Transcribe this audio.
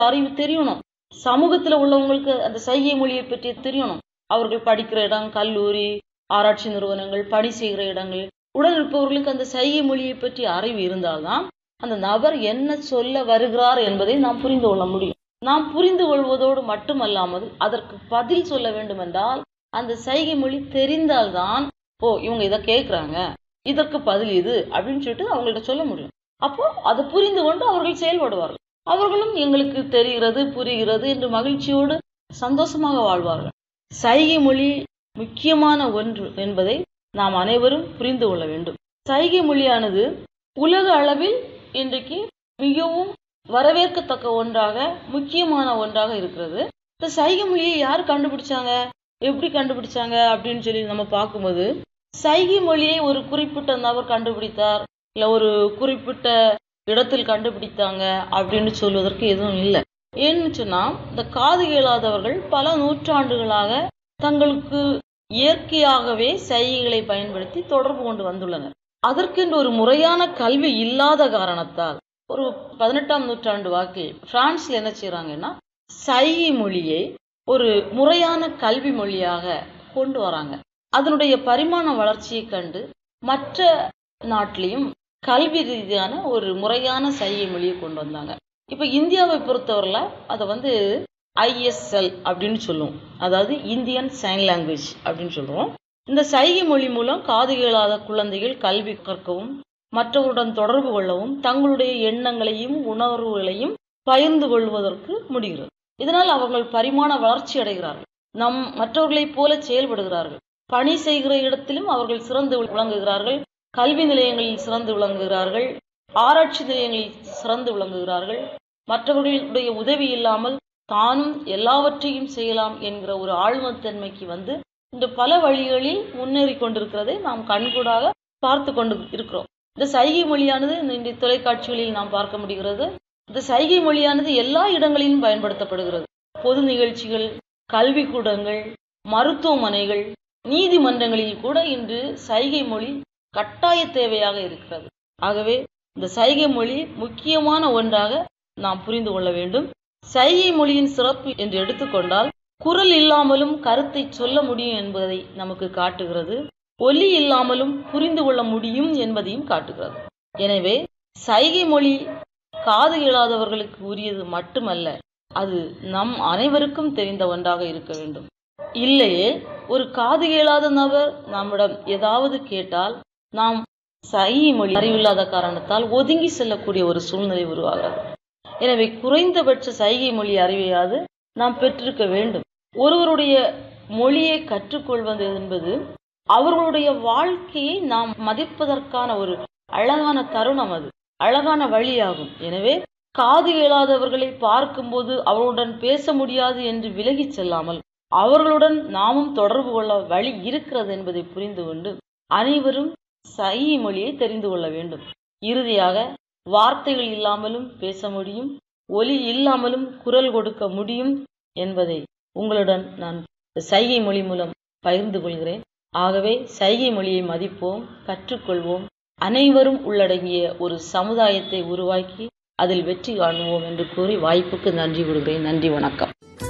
அறிவு தெரியணும் சமூகத்துல உள்ளவங்களுக்கு அந்த சைகை மொழியை பற்றி தெரியணும் அவர்கள் படிக்கிற இடம் கல்லூரி ஆராய்ச்சி நிறுவனங்கள் பணி செய்கிற இடங்கள் உடன் இருப்பவர்களுக்கு அந்த சைகை மொழியை பற்றி அறிவு இருந்தால்தான் அந்த நபர் என்ன சொல்ல வருகிறார் என்பதை நாம் புரிந்து கொள்ள முடியும் நாம் புரிந்து கொள்வதோடு மட்டுமல்லாமல் அதற்கு பதில் சொல்ல வேண்டும் என்றால் அந்த சைகை மொழி தெரிந்தால்தான் ஓ இவங்க இதை கேட்குறாங்க இதற்கு பதில் இது அப்படின்னு சொல்லிட்டு அவங்கள்ட்ட சொல்ல முடியும் அப்போ அதை புரிந்து கொண்டு அவர்கள் செயல்படுவார்கள் அவர்களும் எங்களுக்கு தெரிகிறது புரிகிறது என்று மகிழ்ச்சியோடு சந்தோஷமாக வாழ்வார்கள் சைகை மொழி முக்கியமான ஒன்று என்பதை நாம் அனைவரும் புரிந்து கொள்ள வேண்டும் சைகை மொழியானது உலக அளவில் இன்றைக்கு மிகவும் வரவேற்கத்தக்க ஒன்றாக முக்கியமான ஒன்றாக இருக்கிறது இந்த சைகை மொழியை யார் கண்டுபிடிச்சாங்க எப்படி கண்டுபிடிச்சாங்க அப்படின்னு சொல்லி நம்ம பார்க்கும்போது சைகை மொழியை ஒரு குறிப்பிட்ட நபர் கண்டுபிடித்தார் இல்ல ஒரு குறிப்பிட்ட இடத்தில் கண்டுபிடித்தாங்க அப்படின்னு சொல்வதற்கு எதுவும் இல்லை ஏன்னு சொன்னா இந்த காது கேளாதவர்கள் பல நூற்றாண்டுகளாக தங்களுக்கு இயற்கையாகவே சைகைகளை பயன்படுத்தி தொடர்பு கொண்டு வந்துள்ளனர் அதற்கென்று ஒரு முறையான கல்வி இல்லாத காரணத்தால் ஒரு பதினெட்டாம் நூற்றாண்டு வாக்கில் பிரான்ஸ்ல என்ன செய்யறாங்கன்னா சைகை மொழியை ஒரு முறையான கல்வி மொழியாக கொண்டு வராங்க அதனுடைய பரிமாண வளர்ச்சியை கண்டு மற்ற நாட்டிலையும் கல்வி ரீதியான ஒரு முறையான சைகை மொழியை கொண்டு வந்தாங்க இப்ப இந்தியாவை பொறுத்தவரையில அதை வந்து ஐஎஸ்எல் அப்படின்னு சொல்லுவோம் அதாவது இந்தியன் சைன் லாங்குவேஜ் அப்படின்னு சொல்றோம் இந்த சைகை மொழி மூலம் காது கேளாத குழந்தைகள் கல்வி கற்கவும் மற்றவருடன் தொடர்பு கொள்ளவும் தங்களுடைய எண்ணங்களையும் உணர்வுகளையும் பகிர்ந்து கொள்வதற்கு முடிகிறது இதனால் அவர்கள் பரிமாண வளர்ச்சி அடைகிறார்கள் நம் மற்றவர்களைப் போல செயல்படுகிறார்கள் பணி செய்கிற இடத்திலும் அவர்கள் சிறந்து விளங்குகிறார்கள் கல்வி நிலையங்களில் சிறந்து விளங்குகிறார்கள் ஆராய்ச்சி நிலையங்களில் சிறந்து விளங்குகிறார்கள் மற்றவர்களுடைய உதவி இல்லாமல் தானும் எல்லாவற்றையும் செய்யலாம் என்கிற ஒரு ஆழ்மத்தன்மைக்கு வந்து இந்த பல வழிகளில் முன்னேறி கொண்டிருக்கிறதை நாம் கண்கூடாக பார்த்து கொண்டு இருக்கிறோம் இந்த சைகை மொழியானது இன்றைய தொலைக்காட்சிகளில் நாம் பார்க்க முடிகிறது இந்த சைகை மொழியானது எல்லா இடங்களிலும் பயன்படுத்தப்படுகிறது பொது நிகழ்ச்சிகள் கல்விக்கூடங்கள் மருத்துவமனைகள் நீதிமன்றங்களில் கூட இன்று சைகை மொழி கட்டாய தேவையாக இருக்கிறது ஆகவே இந்த சைகை மொழி முக்கியமான ஒன்றாக நாம் புரிந்து கொள்ள வேண்டும் சைகை மொழியின் சிறப்பு என்று எடுத்துக்கொண்டால் குரல் இல்லாமலும் கருத்தை சொல்ல முடியும் என்பதை நமக்கு காட்டுகிறது ஒலி இல்லாமலும் புரிந்து கொள்ள முடியும் என்பதையும் காட்டுகிறது எனவே சைகை மொழி காது இயலாதவர்களுக்கு உரியது மட்டுமல்ல அது நம் அனைவருக்கும் தெரிந்த ஒன்றாக இருக்க வேண்டும் இல்லையே ஒரு காது கேளாத நபர் நம்மிடம் ஏதாவது கேட்டால் நாம் சைகை மொழி அறிவில்லாத காரணத்தால் ஒதுங்கி செல்லக்கூடிய ஒரு சூழ்நிலை உருவாகிறது எனவே குறைந்தபட்ச சைகை மொழி அறிவையாவது நாம் பெற்றிருக்க வேண்டும் ஒருவருடைய மொழியை கற்றுக்கொள்வது என்பது அவர்களுடைய வாழ்க்கையை நாம் மதிப்பதற்கான ஒரு அழகான தருணம் அது அழகான வழியாகும் எனவே காது இயலாதவர்களை பார்க்கும்போது அவர்களுடன் பேச முடியாது என்று விலகிச் செல்லாமல் அவர்களுடன் நாமும் தொடர்பு கொள்ள வழி இருக்கிறது என்பதை புரிந்து கொண்டு அனைவரும் சைகை மொழியை தெரிந்து கொள்ள வேண்டும் இறுதியாக வார்த்தைகள் இல்லாமலும் பேச முடியும் ஒலி இல்லாமலும் குரல் கொடுக்க முடியும் என்பதை உங்களுடன் நான் சைகை மொழி மூலம் பகிர்ந்து கொள்கிறேன் ஆகவே சைகை மொழியை மதிப்போம் கற்றுக்கொள்வோம் அனைவரும் உள்ளடங்கிய ஒரு சமுதாயத்தை உருவாக்கி அதில் வெற்றி காணுவோம் என்று கூறி வாய்ப்புக்கு நன்றி கொடுக்கிறேன் நன்றி வணக்கம்